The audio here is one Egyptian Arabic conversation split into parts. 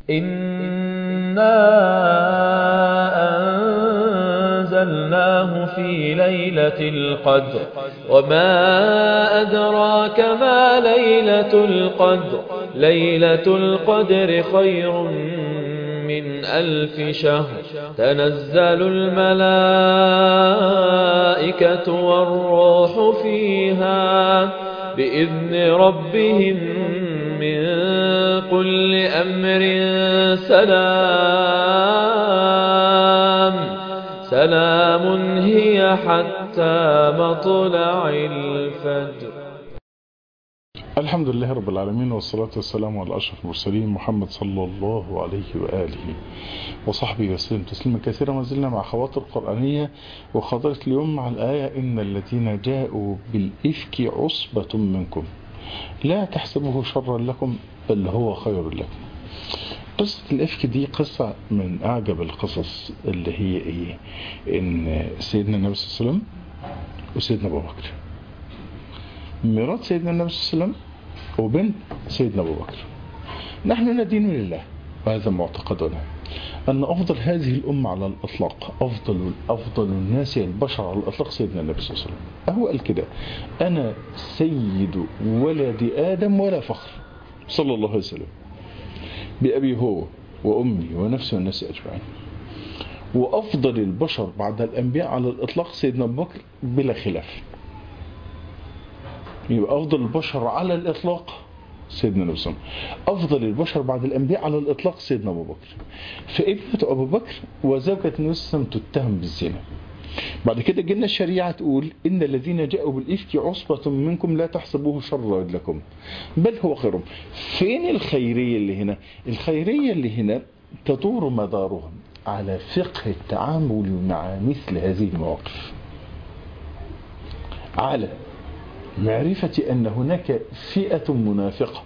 إنا أنزلناه في ليلة القدر وما أدراك ما ليلة القدر ليلة القدر خير من ألف شهر تنزل الملائكة والروح فيها بإذن ربهم من كل أمر سلام سلام هي حتى مطلع الفجر الحمد لله رب العالمين والصلاة والسلام على أشرف المرسلين محمد صلى الله عليه وآله وصحبه وسلم تسليما كثيرا ما زلنا مع خواطر قرآنية وخاطرة اليوم مع الآية إن الذين جاءوا بالإفك عصبة منكم لا تحسبه شرا لكم بل هو خير لكم قصة الإفك دي قصة من أعجب القصص اللي هي إيه إن سيدنا النبي صلى الله عليه وسلم وسيدنا أبو بكر مرات سيدنا النبي صلى الله عليه وسلم وبنت سيدنا أبو بكر نحن ندين لله وهذا معتقدنا أن أفضل هذه الأمة على الإطلاق أفضل أفضل الناس البشر على الإطلاق سيدنا النبي صلى الله عليه وسلم هو قال كده أنا سيد ولد آدم ولا فخر صلى الله عليه وسلم بأبي هو وأمي ونفسي والناس أجمعين وأفضل البشر بعد الأنبياء على الإطلاق سيدنا أبو بكر بلا خلاف يبقى أفضل البشر على الإطلاق سيدنا النبي صلى الله عليه وسلم أفضل البشر بعد الأنبياء على الإطلاق سيدنا أبو بكر فابنة أبو بكر وزوجة النبي صلى الله عليه وسلم تتهم بالزنا بعد كده جينا الشريعة تقول إن الذين جاءوا بالإفك عصبة منكم لا تحسبوه شرا لكم بل هو خير فين الخيرية اللي هنا الخيرية اللي هنا تدور مدارهم على فقه التعامل مع مثل هذه المواقف على معرفة أن هناك فئة منافقة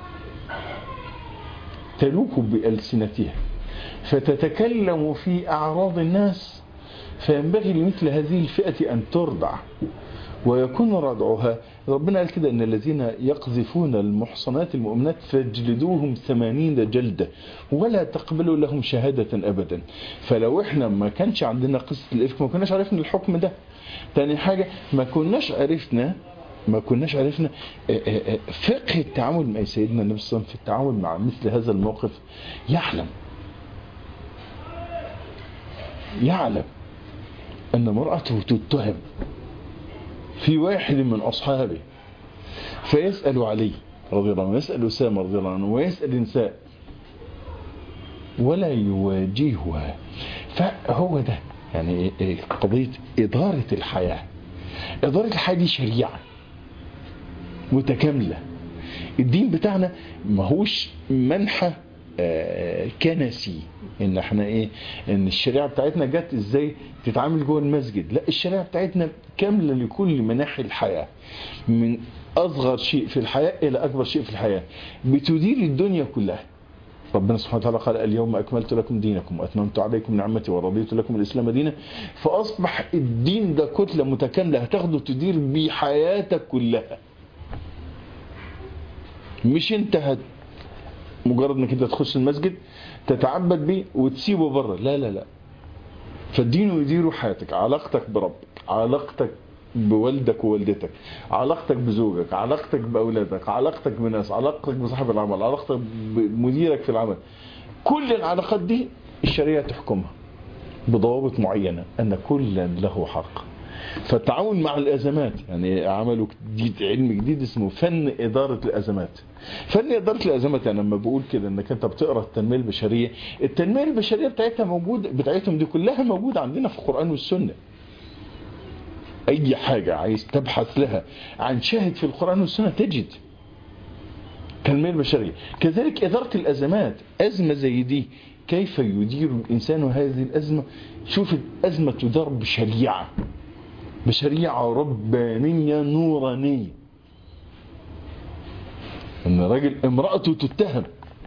تلوك بألسنتها فتتكلم في أعراض الناس فينبغي لمثل هذه الفئة أن تردع ويكون ردعها ربنا قال كده أن الذين يقذفون المحصنات المؤمنات فاجلدوهم ثمانين جلدة ولا تقبلوا لهم شهادة أبدا فلو احنا ما كانش عندنا قصة الإفك ما كناش عرفنا الحكم ده تاني حاجة ما كناش عرفنا ما كناش عرفنا فقه التعامل مع سيدنا النبي صلى الله عليه وسلم في التعامل مع مثل هذا الموقف يعلم يعلم أن امرأته تتهم في واحد من أصحابه فيسأل علي رضي الله عنه ويسأل أسامة رضي الله عنه ويسأل نساء ولا يواجهها فهو ده يعني قضية إدارة الحياة إدارة الحياة دي شريعة متكاملة الدين بتاعنا ما هوش منحى كنسي ان احنا ايه ان الشريعه بتاعتنا جت ازاي تتعامل جوه المسجد لا الشريعه بتاعتنا كامله لكل مناحي الحياه من اصغر شيء في الحياه الى اكبر شيء في الحياه بتدير الدنيا كلها ربنا سبحانه وتعالى قال اليوم أكملت لكم دينكم وأتممت عليكم نعمتي ورضيت لكم الإسلام دينا فأصبح الدين ده كتلة متكاملة هتاخده تدير بيه حياتك كلها مش انت هت مجرد انك انت تخش المسجد تتعبد بيه وتسيبه بره لا لا لا فالدين يدير حياتك علاقتك بربك علاقتك بوالدك ووالدتك علاقتك بزوجك علاقتك بأولادك علاقتك بناس علاقتك بصاحب العمل علاقتك بمديرك في العمل كل العلاقات دي الشريعة تحكمها بضوابط معينة أن كلا له حق فالتعاون مع الأزمات يعني عملوا جديد علم جديد اسمه فن إدارة الأزمات فن إدارة الأزمات يعني لما بقول كده أنك أنت بتقرأ التنمية البشرية التنمية البشرية بتاعتها موجودة بتاعتهم دي كلها موجودة عندنا في القرآن والسنة أي حاجة عايز تبحث لها عن شاهد في القرآن والسنة تجد التنمية البشرية كذلك إدارة الأزمات أزمة زي دي كيف يدير الإنسان هذه الأزمة شوف الأزمة تدار بشريعة بشريعة ربانية نورانية ان راجل امرأته تتهم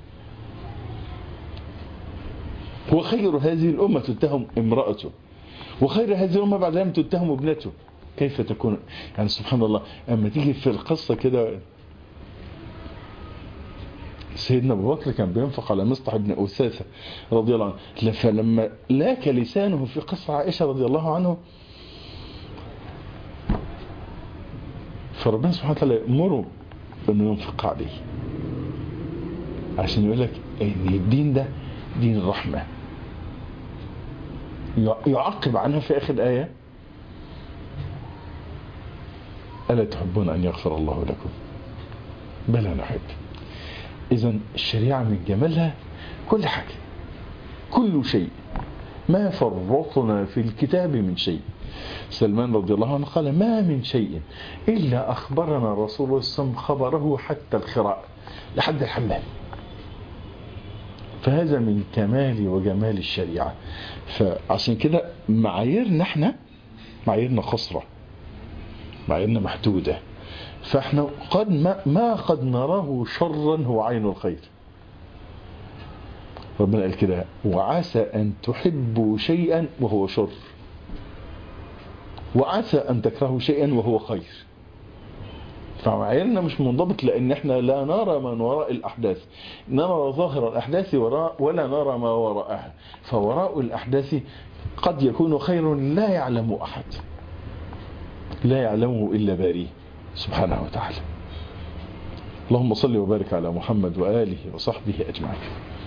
وخير هذه الأمة تتهم امرأته وخير هذه الأمة بعد ذلك تتهم ابنته كيف تكون يعني سبحان الله اما تيجي في القصة كده سيدنا ابو بكر كان بينفق على مصطح بن أثاثة رضي الله عنه فلما لاك لسانه في قصة عائشة رضي الله عنه فربنا سبحانه وتعالى يأمره انه ينفق عليه عشان يقول لك ان الدين ده دين الرحمة يعقب عنها في اخر الايه ألا تحبون أن يغفر الله لكم بلى نحب إذا الشريعة من جمالها كل حاجة كل شيء ما فرطنا في الكتاب من شيء سلمان رضي الله عنه قال ما من شيء إلا أخبرنا رسول الله صلى الله عليه وسلم خبره حتى الخراء لحد الحمام فهذا من كمال وجمال الشريعة فعشان كده معاييرنا احنا معاييرنا خسرة معاييرنا محدودة فاحنا قد ما, ما قد نراه شرا هو عين الخير ربنا قال كده وعسى أن تحبوا شيئا وهو شر وعسى أن تكرهوا شيئا وهو خير فمعاييرنا مش منضبط لأن احنا لا نرى من وراء الأحداث نرى ظاهر الأحداث وراء ولا نرى ما وراءها فوراء الأحداث قد يكون خير لا يعلم أحد لا يعلمه إلا باريه سبحانه وتعالى اللهم صل وبارك على محمد وآله وصحبه أجمعين